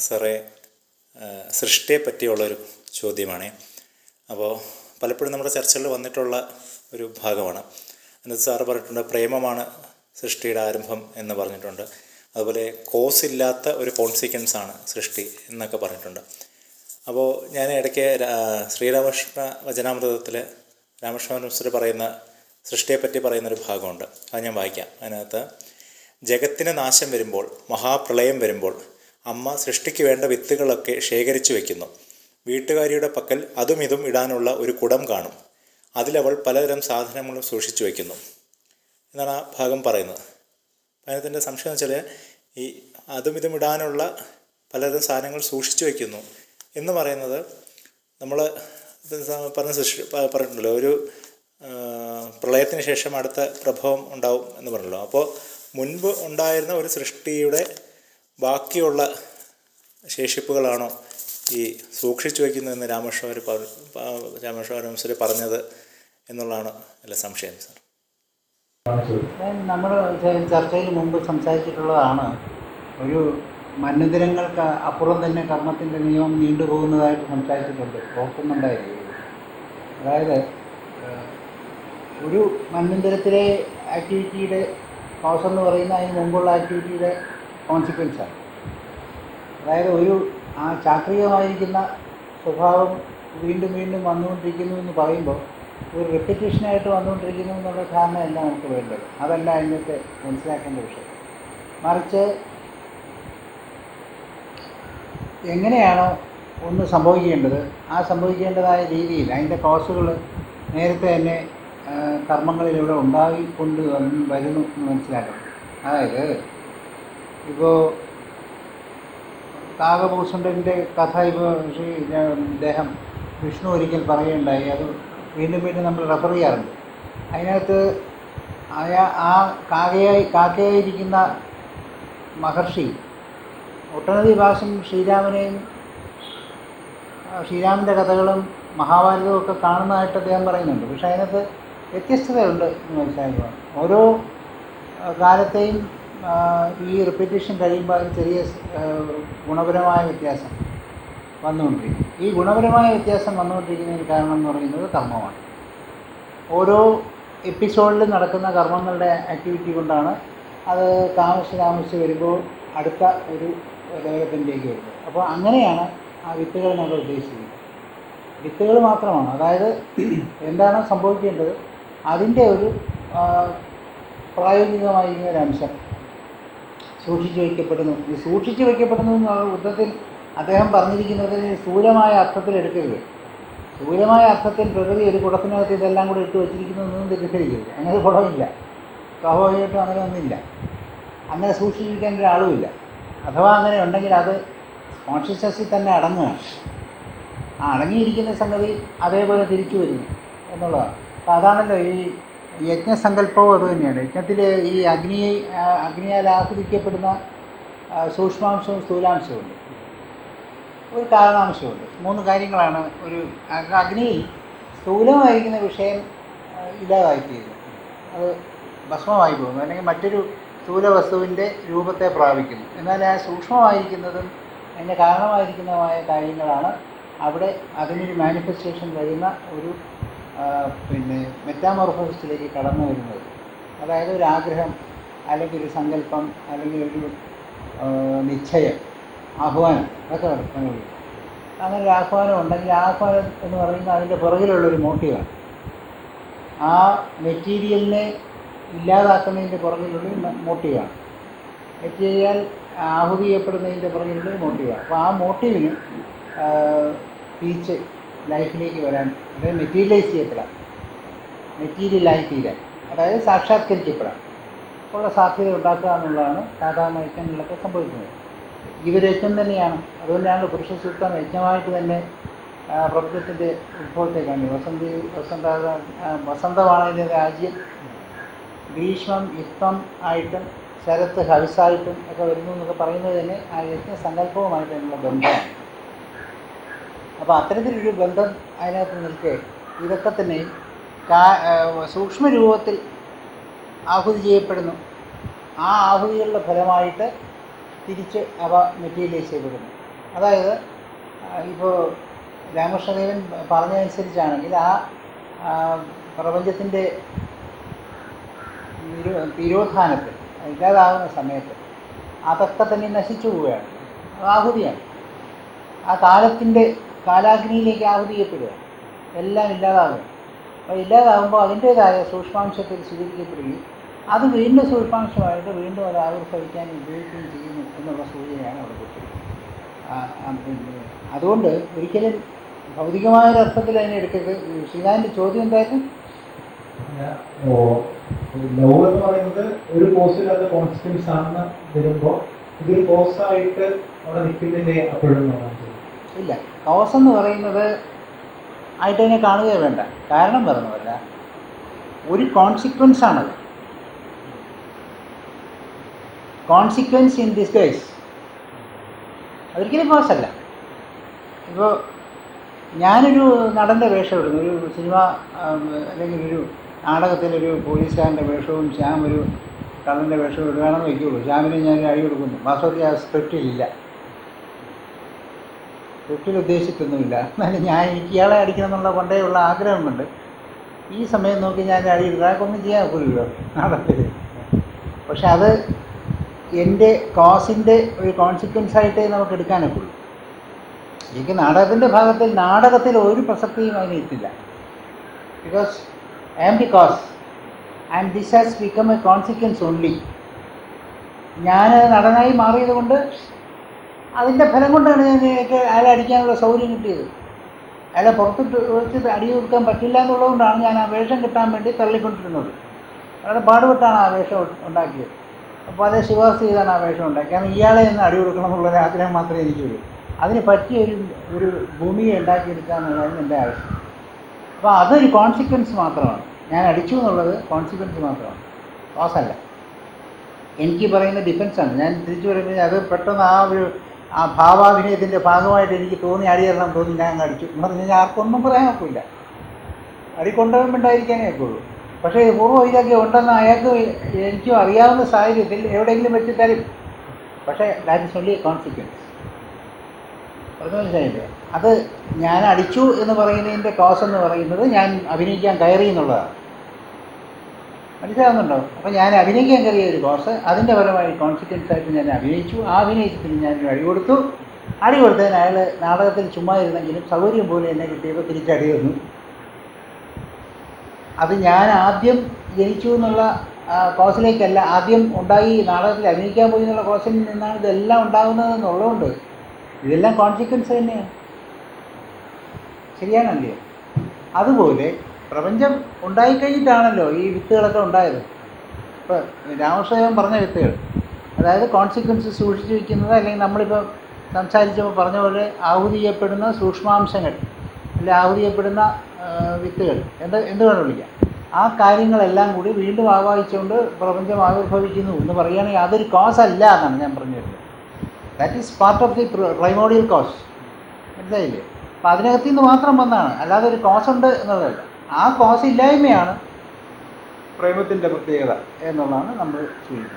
സാറേ ആ, സൃഷ്ടിയെ പറ്റിയുള്ളൊരു ചോദ്യമാണ് അപ്പോൾ പലപ്പോഴും നമ്മുടെ ചർച്ചകളിൽ വന്നിട്ടുള്ള ഒരു ഭാഗമാണ് എന്നിട്ട് സാറ് പറഞ്ഞിട്ടുണ്ട് പ്രേമമാണ് സൃഷ്ടിയുടെ ആരംഭം എന്ന് പറഞ്ഞിട്ടുണ്ട് അതുപോലെ കോസ് ഇല്ലാത്ത ഒരു കോൺസിക്വൻസ് ആണ് സൃഷ്ടി എന്നൊക്കെ പറഞ്ഞിട്ടുണ്ട് അപ്പോൾ ഞാൻ ഇടയ്ക്ക് രാ- ശ്രീരാമകൃഷ്ണ വചനാമൃതത്തിൽ രാമകൃഷ്ണ മിശ്ര പറയുന്ന സൃഷ്ടിയെപ്പറ്റി പറയുന്നൊരു ഭാഗമുണ്ട് അത് ഞാൻ വായിക്കാം അതിനകത്ത് ജഗത്തിന് നാശം വരുമ്പോൾ മഹാപ്രളയം വരുമ്പോൾ അമ്മ സൃഷ്ടിക്ക് വേണ്ട വിത്തുകളൊക്കെ ശേഖരിച്ചു വയ്ക്കുന്നു വീട്ടുകാരിയുടെ പക്കൽ അതും ഇതും ഇടാനുള്ള ഒരു കുടം കാണും അതിലവൾ പലതരം സാധനങ്ങളും സൂക്ഷിച്ചു വയ്ക്കുന്നു എന്നാണ് ആ ഭാഗം പറയുന്നത് അതിനകത്തിൻ്റെ സംശയം എന്ന് വെച്ചാൽ ഈ അതും ഇതും ഇടാനുള്ള പലതരം സാധനങ്ങൾ സൂക്ഷിച്ചു വയ്ക്കുന്നു എന്ന് പറയുന്നത് നമ്മൾ പറഞ്ഞ സൃഷ്ടി പ- പറഞ്ഞിട്ടുണ്ടല്ലോ ഒരു ആ, പ്രളയത്തിന് ശേഷം അടുത്ത പ്രഭവം ഉണ്ടാവും എന്ന് പറഞ്ഞല്ലോ അപ്പോൾ മുൻപ് ഉണ്ടായിരുന്ന ഒരു സൃഷ്ടിയുടെ ബാക്കിയുള്ള ശേഷിപ്പുകളാണോ ഈ സൂക്ഷിച്ചു വയ്ക്കുന്നതെന്ന് രാമകൃഷ്ണവർ രാമകൃഷ്ണ പറഞ്ഞത് എന്നുള്ളതാണ് അല്ല സംശയം സാർ നമ്മൾ ചർച്ചയിൽ മുമ്പ് സംസാരിച്ചിട്ടുള്ളതാണ് ഒരു മന്യദിനങ്ങൾക്ക് അപ്പുറം തന്നെ കർമ്മത്തിൻ്റെ നിയമം നീണ്ടുപോകുന്നതായിട്ട് സംസാരിച്ചിട്ടുണ്ട് ഓർക്കുന്നുണ്ടായിരുന്നു അതായത് ഏഹ്, ഒരു മന്യന്തരത്തിലെ ആക്ടിവിറ്റിയുടെ കോസ് എന്ന് പറയുന്ന അതിന് മുമ്പുള്ള ആക്ടിവിറ്റിയുടെ കോൺസിക്വൻസാണ് അതായത് ഒരു ആ ചാക്രികമായിരിക്കുന്ന സ്വഭാവം വീണ്ടും വീണ്ടും വന്നുകൊണ്ടിരിക്കുന്നു എന്ന് പറയുമ്പോൾ ഒരു റെപ്പിറ്റേഷനായിട്ട് വന്നുകൊണ്ടിരിക്കുന്നു എന്നുള്ള ധാരണയല്ല നമുക്ക് വേണ്ടത് അതല്ല അതിനകത്ത് മനസ്സിലാക്കേണ്ട വിഷയം മറിച്ച് എങ്ങനെയാണോ ഒന്ന് സംഭവിക്കേണ്ടത് ആ സംഭവിക്കേണ്ടതായ രീതിയിൽ അതിൻ്റെ കോസുകൾ നേരത്തെ തന്നെ ആ, കർമ്മങ്ങളിലൂടെ ഉണ്ടായിക്കൊണ്ട് വന്ന് വരുന്നു എന്ന് മനസ്സിലാക്കണം അതായത് ഇപ്പോൾ കാകഭൂഷണ്ടൻ്റെ കഥ ഇപ്പോൾ ശ്രീ ഇദ്ദേഹം വിഷ്ണു ഒരിക്കൽ പറയുകയുണ്ടായി അത് വീണ്ടും വീണ്ടും നമ്മൾ റെഫർ ചെയ്യാറുണ്ട് അതിനകത്ത് അയാ ആ കാക്കയായി കാക്കയായിരിക്കുന്ന മഹർഷി ഒട്ടനവധി പ്രാവശ്യം ശ്രീരാമനെയും ആ, ശ്രീരാമൻ്റെ കഥകളും മഹാഭാരതവും ഒക്കെ കാണുന്നതായിട്ട് അദ്ദേഹം പറയുന്നുണ്ട് പക്ഷേ അതിനകത്ത് വ്യത്യസ്തതയുണ്ട് എന്ന് മനസ്സിലാക്കുക ഓരോ ആ, കാലത്തെയും ആ, ഈ റിപ്പീറ്റേഷൻ കഴിയുമ്പോൾ അതിന് ചെറിയ ആ, ഗുണപരമായ വ്യത്യാസം വന്നുകൊണ്ടിരിക്കും ഈ ഗുണപരമായ വ്യത്യാസം വന്നുകൊണ്ടിരിക്കുന്നതിന് കാരണം എന്ന് പറയുന്നത് കർമ്മമാണ് ഓരോ എപ്പിസോഡിലും നടക്കുന്ന കർമ്മങ്ങളുടെ ആക്ടിവിറ്റി കൊണ്ടാണ് അത് താമസിച്ച് താമസിച്ച് വരുമ്പോൾ അടുത്ത ഒരു ഡെവലപ്മെൻറ്റിലേക്ക് വരുന്നത് അപ്പോൾ അങ്ങനെയാണ് ആ വിത്തുകൾ നമ്മൾ ഉദ്ദേശിക്കുന്നത് വിത്തുകൾ മാത്രമാണ് അതായത് എന്താണ് സംഭവിക്കേണ്ടത് അതിൻ്റെ ഒരു ആ, പ്രായോഗികമായിരിക്കുന്ന ഒരു അംശം സൂക്ഷിച്ചു വയ്ക്കപ്പെടുന്നു ഈ സൂക്ഷിച്ചു വയ്ക്കപ്പെടുന്നു എന്നുള്ള യുദ്ധത്തിൽ അദ്ദേഹം പറഞ്ഞിരിക്കുന്നത് സ്ഥൂലമായ അർത്ഥത്തിൽ എടുക്കരുത് സ്ഥൂലമായ അർത്ഥത്തിൽ പ്രകൃതി ഒരു കുടത്തിനകത്ത് ഇതെല്ലാം കൂടി ഇട്ട് വെച്ചിരിക്കുന്നതൊന്നും തെറ്റിദ്ധരിക്കരുത് അങ്ങനെ ഒരു കുടമില്ല സ്വാഭാവികമായിട്ടും അങ്ങനെ ഒന്നുമില്ല അങ്ങനെ സൂക്ഷിച്ചിരിക്കാൻ ഒരാളുമില്ല അഥവാ അങ്ങനെ ഉണ്ടെങ്കിൽ അത് കോൺഷ്യസ്നസ്സിൽ തന്നെ അടങ്ങുകയാണ് ആ അടങ്ങിയിരിക്കുന്ന സംഗതി അതേപോലെ തിരിച്ചു വരുന്നു എന്നുള്ളതാണ് അപ്പോൾ അതാണല്ലോ ഈ യജ്ഞസങ്കല്പവും അത് തന്നെയാണ് യജ്ഞത്തിൽ ഈ അഗ്നിയെ ആ, അഗ്നിയാൽ ആസ്വദിക്കപ്പെടുന്ന ആ, സൂക്ഷ്മാംശവും സ്ഥൂലാംശവും ഉണ്ട് ഒരു കാരണാംശമുണ്ട് മൂന്ന് കാര്യങ്ങളാണ് ഒരു അ- അഗ്നിയിൽ സ്ഥൂലമായിരിക്കുന്ന വിഷയം ആ, ഇല്ലാതായിത്തീരുന്നു അത് ഭസ്മമായി പോകുന്നു അല്ലെങ്കിൽ മറ്റൊരു സ്ഥൂല വസ്തുവിൻ്റെ രൂപത്തെ പ്രാപിക്കുന്നു എന്നാൽ ആ സൂക്ഷ്മമായിരിക്കുന്നതും അതിൻ്റെ കാരണമായിരിക്കുന്നതുമായ കാര്യങ്ങളാണ് അവിടെ അതിനൊരു മാനിഫെസ്റ്റേഷൻ വരുന്ന ഒരു ആ, പിന്നെ മെറ്റാമോർഫോസിസിലേക്ക് കടന്നു വരുന്നത് അതായത് ഒരു ആഗ്രഹം അല്ലെങ്കിൽ ഒരു സങ്കല്പം അല്ലെങ്കിൽ ഒരു ആ, നിശ്ചയം ആഹ്വാനം അതൊക്കെ നടത്തുന്നത് അങ്ങനെ ഒരു ആഹ്വാനം ഉണ്ടെങ്കിൽ ആ ആഹ്വാനം എന്ന് പറയുന്നത് അതിൻ്റെ പുറകിലുള്ളൊരു മോട്ടീവാണ് ആ മെറ്റീരിയലിനെ ഇല്ലാതാക്കുന്നതിൻ്റെ പുറകിലുള്ളൊരു മോട്ടീവാണ് മെറ്റീരിയൽ ആഹുതി ചെയ്യപ്പെടുന്നതിൻ്റെ പുറകിലുള്ളൊരു മോട്ടീവാണ് അപ്പോൾ ആ മോട്ടീവിന് തിരിച്ച് ലൈഫിലേക്ക് വരാൻ അതായത് മെറ്റീരിയലൈസ് ചെയ്യപ്പെടാം മെറ്റീരിയലായി തീരാൻ അതായത് സാക്ഷാത്കരിക്കപ്പെടാം ഉള്ള സാധ്യത ഉണ്ടാക്കുക എന്നുള്ളതാണ് സാധാരണ യജ്ഞങ്ങളിലൊക്കെ സംഭവിക്കുന്നത് ഇതൊരു യജ്ഞം തന്നെയാണ് അതുകൊണ്ടാണ് പുരുഷ സൂക്തം യജ്ഞമായിട്ട് തന്നെ ആ, പ്രപഞ്ചത്തിൻ്റെ ഉത്ഭവത്തെ കാണുന്നത് വസന്തി വസന്ത ആ, വസന്തമാണ് ഇതിൻ്റെ രാജ്യം ഗ്രീഷ്മം യുക്തം ആയിട്ടും ശരത്ത് ഹവിസായിട്ടും ഒക്കെ വരുന്നു എന്നൊക്കെ പറയുന്നത് തന്നെ ആ യജ്ഞ സങ്കല്പവുമായിട്ടുള്ള ബന്ധമാണ് അപ്പോൾ അത്തരത്തിലൊരു ബന്ധം അതിനകത്ത് നിൽക്കെ ഇതൊക്കെ തന്നെ കാ സൂക്ഷ്മ രൂപത്തിൽ ആഹുതി ചെയ്യപ്പെടുന്നു ആ ആഹുതികളുടെ ഫലമായിട്ട് തിരിച്ച് അവ മെറ്റീരിയലൈസ് ചെയ്യപ്പെടുന്നു അതായത് ഇപ്പോൾ രാമകൃഷ്ണദേവൻ പറഞ്ഞതനുസരിച്ചാണെങ്കിൽ ആ ആ, പ്രപഞ്ചത്തിൻ്റെ നിരോ- തിരോധാനത്തിൽ ഇല്ലാതാകുന്ന സമയത്ത് അതൊക്കെ തന്നെ നശിച്ചു പോവുകയാണ് അത് ആഹുതിയാണ് ആ കാലത്തിൻ്റെ കാലാഗ്നിയിലേക്ക് ആഹുതി ചെയ്യപ്പെടുകയാണ് എല്ലാം ഇല്ലാതാകുക അപ്പോൾ ഇല്ലാതാകുമ്പോൾ അതിൻ്റേതായ സൂക്ഷ്മാംശത്തിൽ സ്വീകരിക്കപ്പെടുകയും അത് വീണ്ടും സൂക്ഷ്മാംശമായിട്ട് വീണ്ടും അത് ആവിർഭവിക്കാൻ ഉപയോഗിക്കുകയും ചെയ്യുന്നു എന്നുള്ള സൂചനയാണ് അവിടെ കൊടുത്തിരിക്കുന്നത് ആ, ആ, പിന്നെ അതുകൊണ്ട് ഒരിക്കലും ഭൗതികമായ ഒരു അർത്ഥത്തിൽ അതിനെ എടുക്കരുത് ശ്രീകാന്തിൻ്റെ ചോദ്യം എന്തായിരുന്നു ലോ എന്ന് പറയുന്നത് ഒരു കോഴ്സില്ലാത്ത കോൺസിക്വൻസ് ആണെന്ന് വരുമ്പോൾ ഇതൊരു കോഴ്സായിട്ട് അവിടെ നിൽക്കുന്നില്ലേ അപ്പോഴും എന്നാണ് ചോദിച്ചത്. ഇല്ല കോസ് എന്ന് പറയുന്നത് ആയിട്ട് അതിനെ കാണുകയേ വേണ്ട കാരണം പറഞ്ഞതല്ല ഒരു കോൺസിക്വൻസ് ആണത് കോൺസിക്വൻസ് ഇൻ ഡിസ്ഗൈസ് അതൊരിക്കലും കോസ് അല്ല ഇപ്പോൾ ഞാനൊരു നടൻ്റെ വേഷം ഇടുന്നു ഒരു സിനിമ ആം, അല്ലെങ്കിൽ ഒരു നാടകത്തിലൊരു പോലീസുകാരൻ്റെ വേഷവും ശ്യാം ഒരു കള്ളൻ്റെ വേഷവും ഇടുകയാണെന്ന് വയ്ക്കുള്ളൂ ശ്യാമിന് ഞാൻ അടി കൊടുക്കുന്നു വാസ്തവത്തിൽ ആ സ്ക്രിപ്റ്റിലില്ല സ്ക്രിപ്റ്റിൽ ഉദ്ദേശിച്ചിട്ടൊന്നുമില്ല എന്നാലും ഞാൻ എനിക്ക് ഇയാളെ അടിക്കണം എന്നുള്ള പണ്ടേ ഉള്ള ആഗ്രഹം കൊണ്ട് ഈ സമയം നോക്കി ഞാൻ അടി ഒന്നും ചെയ്യാൻ ഒക്കില്ലല്ലോ നാടകത്തിൽ പക്ഷെ അത് എൻ്റെ കോസിൻ്റെ ഒരു കോൺസിക്വൻസ് ആയിട്ടേ നമുക്ക് എടുക്കാനൊക്കുള്ളൂ എനിക്ക് നാടകത്തിൻ്റെ ഭാഗത്തിൽ നാടകത്തിൽ ഒരു പ്രസക്തിയും അതിന് എത്തില്ല because I am the cause and this has become a consequence only ഞാൻ നടനായി മാറിയത് കൊണ്ട് അതിൻ്റെ ഫലം കൊണ്ടാണ് ഞാൻ എനിക്ക് അയാളെ അടിക്കാനുള്ള സൗകര്യം കിട്ടിയത് അയാളെ പുറത്തിട്ട് വെച്ച് അടി കൊടുക്കാൻ പറ്റില്ല എന്നുള്ളതുകൊണ്ടാണ് ഞാൻ ആ വേഷം കിട്ടാൻ വേണ്ടി തള്ളിക്കൊണ്ടിരുന്നത് വളരെ പാടുപെട്ടാണ് ആ വേഷം ഉണ്ടാക്കിയത് അപ്പോൾ അതേ ശുപാർശ ചെയ്താണ് ആ വേഷം ഉണ്ടാക്കിയത് കാരണം ഇയാളെ ഒന്ന് അടി കൊടുക്കണം എന്നുള്ളൊരു ആഗ്രഹം മാത്രമേ എനിക്കുള്ളൂ അതിന് പറ്റിയ ഒരു ഒരു ഭൂമിയെ ഉണ്ടാക്കിയെടുക്കുക എന്നുള്ളതാണ് എൻ്റെ ആവശ്യം അപ്പോൾ അതൊരു കോൺസിക്വൻസ് മാത്രമാണ് ഞാൻ അടിച്ചു എന്നുള്ളത് കോൺസിക്വൻസ് മാത്രമാണ് കോസല്ല എനിക്ക് പറയുന്ന ഡിഫൻസാണ് ഞാൻ തിരിച്ചു പറയുമ്പോൾ അത് പെട്ടെന്ന് ആ ഒരു ആ ഭാവാഭിനയത്തിൻ്റെ ഭാഗമായിട്ട് എനിക്ക് തോന്നി അടിയറണം തോന്നി ഞാൻ അങ്ങ് അടിച്ചു എന്ന് പറഞ്ഞു കഴിഞ്ഞാൽ ആർക്കൊന്നും പറയാൻ ഒക്കില്ല അടി കൊണ്ടുപോകുമ്പോണ്ടായിരിക്കാനേ ഒക്കുള്ളൂ പക്ഷേ ഇത് പൂർവ്വം ഇതൊക്കെ ഉണ്ടെന്ന് അയാൾക്ക് എനിക്കും അറിയാവുന്ന സാഹചര്യത്തിൽ എവിടെയെങ്കിലും വെച്ച് തരും പക്ഷേ ദാറ്റ് ഇസ് ഓൺലി കോൺസിക്വൻസ് അത് മനസ്സിലായില്ലേ അത് ഞാൻ അടിച്ചു എന്ന് പറയുന്നതിൻ്റെ കോസ് എന്ന് പറയുന്നത് ഞാൻ അഭിനയിക്കാൻ കയറി എന്നുള്ളതാണ് മനസ്സിലാവുന്നുണ്ടോ അപ്പോൾ ഞാൻ അഭിനയിക്കാൻ കയറിയ ഒരു കോഴ്സ് അതിൻ്റെ പരമായി കോൺസിക്വൻസ് ആയിട്ട് ഞാൻ അഭിനയിച്ചു ആ അഭിനയിച്ചതിന് ഞാൻ ഒരു അടി കൊടുത്തു അടി കൊടുത്തതിന് അയാൾ നാടകത്തിൽ ചുമ്മാ ഇരുന്നെങ്കിലും സൗകര്യം പോലെ എന്നെ കിട്ടിയപ്പോൾ തിരിച്ചടി വന്നു അത് ഞാൻ ആദ്യം ജനിച്ചു എന്നുള്ള ആ, കോഴ്സിലേക്കല്ല ആദ്യം ഉണ്ടായി നാടകത്തിൽ അഭിനയിക്കാൻ പോയി എന്നുള്ള കോഴ്സിൽ നിന്നാണ് ഇതെല്ലാം ഉണ്ടാകുന്നത് എന്നുള്ളതുകൊണ്ട് ഇതെല്ലാം കോൺസിക്വൻസ് തന്നെയാണ് ശരിയാണല്ലേ അതുപോലെ പ്രപഞ്ചം ഉണ്ടായിക്കഴിഞ്ഞിട്ടാണല്ലോ ഈ വിത്തുകളൊക്കെ ഉണ്ടായത് ഇപ്പോൾ രാമകൃഷ്ണദേവൻ പറഞ്ഞ വിത്തുകൾ അതായത് കോൺസിക്വൻസ് സൂക്ഷിച്ചു വയ്ക്കുന്നത് അല്ലെങ്കിൽ നമ്മളിപ്പോൾ സംസാരിച്ചപ്പോൾ പറഞ്ഞ പോലെ ആഹുതി ചെയ്യപ്പെടുന്ന സൂക്ഷ്മാംശങ്ങൾ അല്ലെ ആഹുതി ചെയ്യപ്പെടുന്ന ആ, വിത്തുകൾ എന്ത് എന്ത് വേണം വിളിക്കാം ആ കാര്യങ്ങളെല്ലാം കൂടി വീണ്ടും ആവാഹിച്ചുകൊണ്ട് പ്രപഞ്ചം ആവിർഭവിക്കുന്നു എന്ന് പറയുകയാണെങ്കിൽ അതൊരു കോസ് അല്ല എന്നാണ് ഞാൻ പറഞ്ഞു വരുന്നത് that is part of the primordial cause മനസ്സിലായില്ലേ അപ്പം അതിനകത്ത് നിന്ന് മാത്രം വന്നതാണ് അല്ലാതെ ഒരു കോസ് ഉണ്ട് എന്നുള്ളതല്ല ആ കോസ് ഇല്ലായ്മയാണ് പ്രേമത്തിൻ്റെ പ്രത്യേകത എന്നുള്ളതാണ് നമ്മൾ സൂചിപ്പിക്കുന്നത്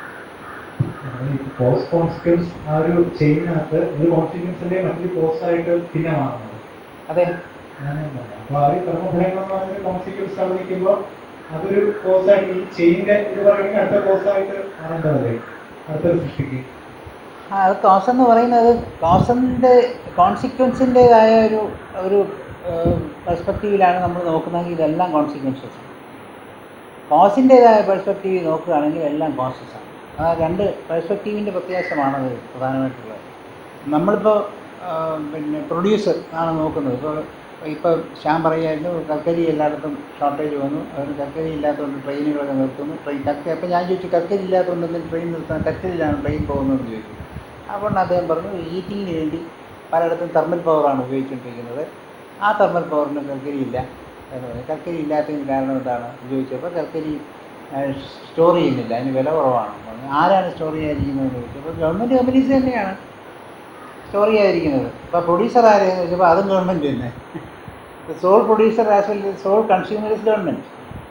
കോസ് കോൺസിക്വൻസ് ആ ഒരു ചെയിനകത്ത് ഒരു കോൺസിക്വൻസിന്റെ മറ്റൊരു കോസ് ആയിട്ട് പിന്നെ മാറുന്നത് അതെ അങ്ങനെയാണ് പറഞ്ഞത്. അപ്പൊ ആ ഒരു കർമ്മഫലങ്ങൾ എന്ന് പറയുന്ന കോൺസിക്വൻസ് അവിടെ നിൽക്കുമ്പോൾ അതൊരു കോസ് ആയിട്ട് ഈ ചെയിനിന്റെ ഇത് പറയുമെങ്കിൽ അടുത്ത കോസ് ആയിട്ട് മാറേണ്ടതല്ലേ അടുത്ത സൃഷ്ടിക്ക് ആ അത് കോസ് എന്ന് പറയുന്നത് കോസൻ്റെ കോൺസിക്വൻസിൻ്റെതായ ഒരു ഒരു പെർസ്പെക്റ്റീവിലാണ് നമ്മൾ നോക്കുന്നതെങ്കിൽ ഇതെല്ലാം കോൺസിക്വൻസസ് കോസിൻ്റെതായ പെർസ്പെക്റ്റീവ് നോക്കുകയാണെങ്കിൽ എല്ലാം കോസസ് ആണ് ആ രണ്ട് പെർസ്പെക്റ്റീവിൻ്റെ വ്യത്യാസമാണത് പ്രധാനമായിട്ടുള്ളത് നമ്മളിപ്പോൾ ആ, പിന്നെ പ്രൊഡ്യൂസർ ആണ് നോക്കുന്നത് ഇപ്പോൾ ഇപ്പോൾ ശ്യാം പറയായിരുന്നു കൽക്കരി എല്ലായിടത്തും ഷോർട്ടേജ് വന്നു അതിന് കൽക്കരി ഇല്ലാത്തതുകൊണ്ട് ട്രെയിനുകളൊക്കെ നിർത്തുന്നു ട്രെയിൻ കൽക്കരി അപ്പോൾ ഞാൻ ചോദിച്ചു കൽക്കരി ഇല്ലാത്തതുകൊണ്ട് ട്രെയിൻ നിർത്താൻ കൽക്കരിയിലാണ് ട്രെയിൻ പോകുന്നതെന്ന് ചോദിച്ചു അപ്പോൾ അദ്ദേഹം പറഞ്ഞു ഹീറ്റിങ്ങിന് വേണ്ടി പലയിടത്തും തെർമൽ പവറാണ് ഉപയോഗിച്ചുകൊണ്ടിരിക്കുന്നത് ആ തെർമൽ പവറിന് കൽക്കരി ഇല്ല എന്ന് പറഞ്ഞു കൽക്കരി ഇല്ലാത്തതിന് കാരണം എന്താണ് എന്ന് ചോദിച്ചപ്പോൾ കൽക്കരി സ്റ്റോർ ചെയ്യുന്നില്ല അതിന് വില കുറവാണ് പറഞ്ഞു ആരാണ് സ്റ്റോർ ചെയ്യാതിരിക്കുന്നതെന്ന് ചോദിച്ചപ്പോൾ ഗവൺമെൻറ് കമ്പനീസ് തന്നെയാണ് സ്റ്റോർ ചെയ്യാതിരിക്കുന്നത് ഇപ്പോൾ പ്രൊഡ്യൂസർ ആരെയെന്ന് ചോദിച്ചപ്പോൾ അതും ഗവൺമെൻറ് തന്നെ sole producer as well sole consumer is government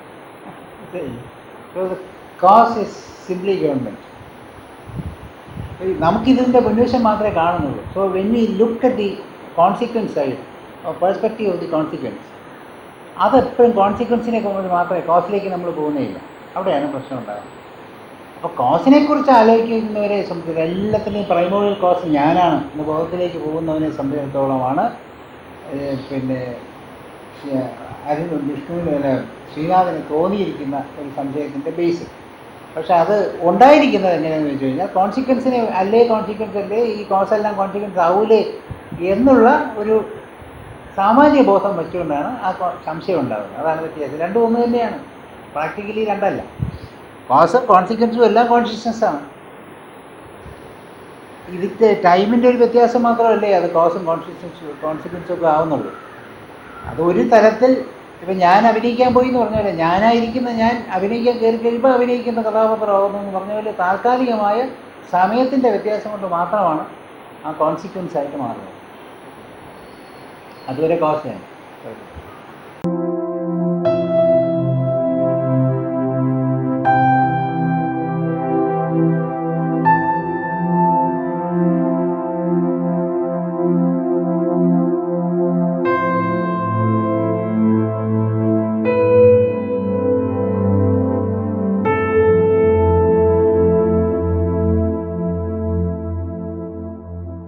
so the cause is simply government നമുക്കിതിൻ്റെ മുൻവശം മാത്രമേ കാണുന്നുള്ളൂ so when we look at the consequence side perspective of the consequence അതെപ്പോഴും കോൺസിക്വൻസിനെ കൊണ്ട് മാത്രമേ കോസിലേക്ക് നമ്മൾ പോകുന്നേയില്ല അവിടെയാണ് പ്രശ്നം ഉണ്ടാകുന്നത് അപ്പോൾ കോസിനെ കുറിച്ച് ആലോചിക്കുന്നവരെ സംബന്ധിച്ച് എല്ലാത്തിൻ്റെയും പ്രൈമോറിയൽ കോസ് ഞാനാണ് എന്ന ബോധത്തിലേക്ക് പോകുന്നവനെ സംബന്ധിച്ചിടത്തോളമാണ് ഏഹ്, പിന്നെ ഏഹ്, അരുൺ വിഷ്ണുവിന് അല്ല ശ്രീനാഥന് തോന്നിയിരിക്കുന്ന ഒരു സംശയത്തിൻ്റെ ബേസ് പക്ഷെ അത് ഉണ്ടായിരിക്കുന്നത് എങ്ങനെയാണെന്ന് വെച്ച് കഴിഞ്ഞാൽ കോൺസിക്വൻസിനെ അല്ലേ കോൺസിക്വൻസ് അല്ലേ ഈ കോസ് എല്ലാം കോൺസിക്വൻസ് ആവൂലേ എന്നുള്ള ഒരു സാമാന്യ ബോധം വെച്ചുകൊണ്ടാണ് ആ കോ- സംശയം ഉണ്ടാകുന്നത് അതാണ് വ്യത്യാസം രണ്ടും ഒന്ന് തന്നെയാണ് പ്രാക്ടിക്കലി രണ്ടല്ല കോസും കോൺസിക്വൻസും എല്ലാം കോൺഷ്യസ്നസ് ആണ് ഇതിൻ്റെ ടൈമിൻ്റെ ഒരു വ്യത്യാസം മാത്രമല്ലേ അത് കോസും കോൺസിക്വൻസും കോൺസിക്വൻസും ഒക്കെ ആവുന്നുള്ളൂ അത് ഒരു തരത്തിൽ ഇപ്പം ഞാൻ അഭിനയിക്കാൻ പോയി എന്ന് പറഞ്ഞ പോലെ ഞാനായിരിക്കുന്ന ഞാൻ അഭിനയിക്കാൻ കയറി കഴിയുമ്പോൾ അഭിനയിക്കുന്ന കഥാപാത്രമാകുന്നു എന്ന് പറഞ്ഞ പോലെ താൽക്കാലികമായ സമയത്തിൻ്റെ വ്യത്യാസം കൊണ്ട് മാത്രമാണ് ആ കോൺസിക്വൻസ് ആയിട്ട് മാറുന്നത് അതുവരെ കോസ് തന്നെ